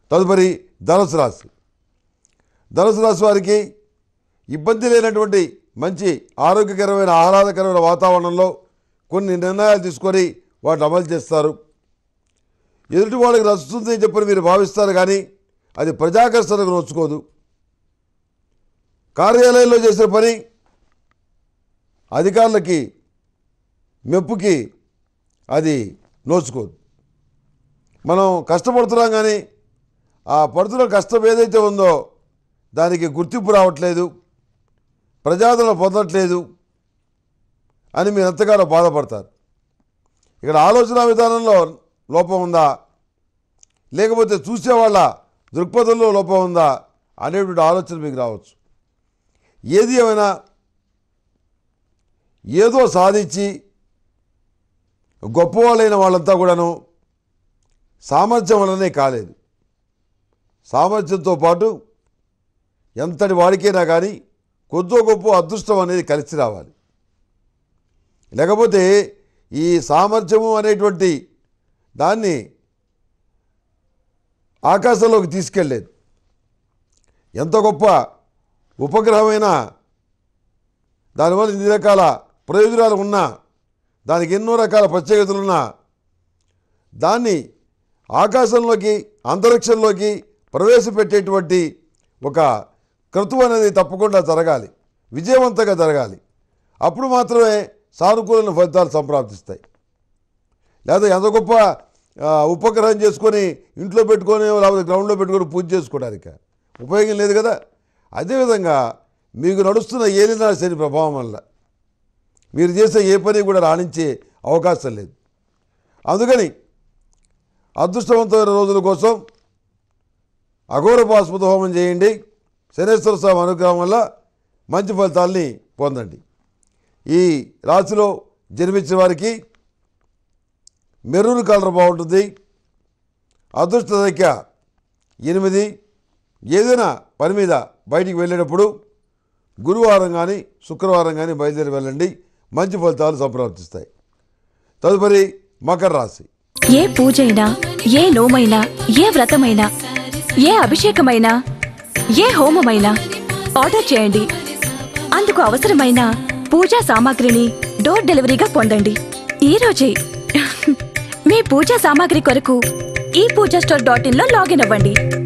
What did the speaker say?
తదుపరి ధనుసు రాశి ధనుసు రాశి వారికి ఇబ్బంది లేనటువంటి మంచి ఆరోగ్యకరమైన ఆహ్లాదకరమైన వాతావరణంలో కొన్ని నిర్ణయాలు తీసుకొని వాటిని అమలు చేస్తారు ఎదుటి వాళ్ళకి నచ్చుతుంది అని చెప్పని మీరు భావిస్తారు కానీ అది ప్రజాకర్షణకు నోచుకోదు కార్యాలయంలో చేసిన పని అధికారులకి మెప్పుకి అది నోచుకోదు మనం కష్టపడుతున్నాం కానీ ఆ పడుతున్న కష్టం ఏదైతే ఉందో దానికి గుర్తింపు రావట్లేదు ప్రజాదరణ పొందట్లేదు అని మీరు ఎంతగానో బాధపడతారు ఇక్కడ ఆలోచన విధానంలో లోపం ఉందా లేకపోతే చూసేవాళ్ళ దృక్పథంలో లోపం ఉందా అనేటువంటి ఆలోచన మీకు రావచ్చు ఏది ఏమైనా ఏదో సాధించి గొప్పవాళ్ళైన వాళ్ళంతా కూడాను సామర్థ్యం వల్లనే కాలేదు సామర్థ్యంతో పాటు ఎంతటి వాడికైనా కానీ కొద్దో గొప్ప అదృష్టం అనేది కలిసి రావాలి లేకపోతే ఈ సామర్థ్యము అనేటువంటి దాన్ని ఆకాశంలోకి తీసుకెళ్ళలేదు ఎంత గొప్ప ఉపగ్రహమైనా దానివల్ల ఇన్ని రకాల ప్రయోజనాలు ఉన్నా దానికి ఎన్నో రకాల ప్రత్యేకతలున్నా దాన్ని ఆకాశంలోకి అంతరిక్షంలోకి ప్రవేశపెట్టేటువంటి ఒక క్రతువు అనేది తప్పకుండా జరగాలి విజయవంతంగా జరగాలి అప్పుడు మాత్రమే సానుకూలమైన ఫలితాలు సంప్రాప్తిస్తాయి లేదా ఎంత గొప్ప ఆ, ఉపగ్రహం చేసుకొని ఇంట్లో పెట్టుకొని లేకపోతే గ్రౌండ్లో పెట్టుకొని పూజ చేసుకోవడానికి ఉపయోగం లేదు కదా అదేవిధంగా మీకు నడుస్తున్న ఏలినా శని ప్రభావం వల్ల మీరు చేసే ఏ పని కూడా రాణించే అవకాశం లేదు అందుకని అదృష్టవంతమైన రోజుల కోసం అఘోర పాశుపత హోమం చేయండి శనేశ్వర స్వామి అనుగ్రహం వల్ల మంచి ఫలితాల్ని పొందండి ఈ రాశిలో జన్మించిన వారికి మెరూన్ కలర్ బాగుంటుంది అదృష్ట సంఖ్య ఎనిమిది ఏదైనా పని మీద బయటికి వెళ్ళేటప్పుడు గురువారం కానీ శుక్రవారం కానీ బయలుదేరి వెళ్ళండి మంచి ఫలితాలు సంప్రాప్తిస్తాయి తదుపరి మకర రాశి ఏ పూజైనా ఏ నోమైనా ఏ వ్రతమైనా ఏ అభిషేకమైనా ఏ హోమమైనా ఆర్డర్ చేయండి అందుకు అవసరమైన పూజా సామాగ్రిని డోర్ డెలివరీగా పొందండి ఈ రోజే మీ పూజా సామాగ్రి కొరకు ఈ పూజా స్టోర్ డాట్ ఇన్ లో లాగిన్ అవ్వండి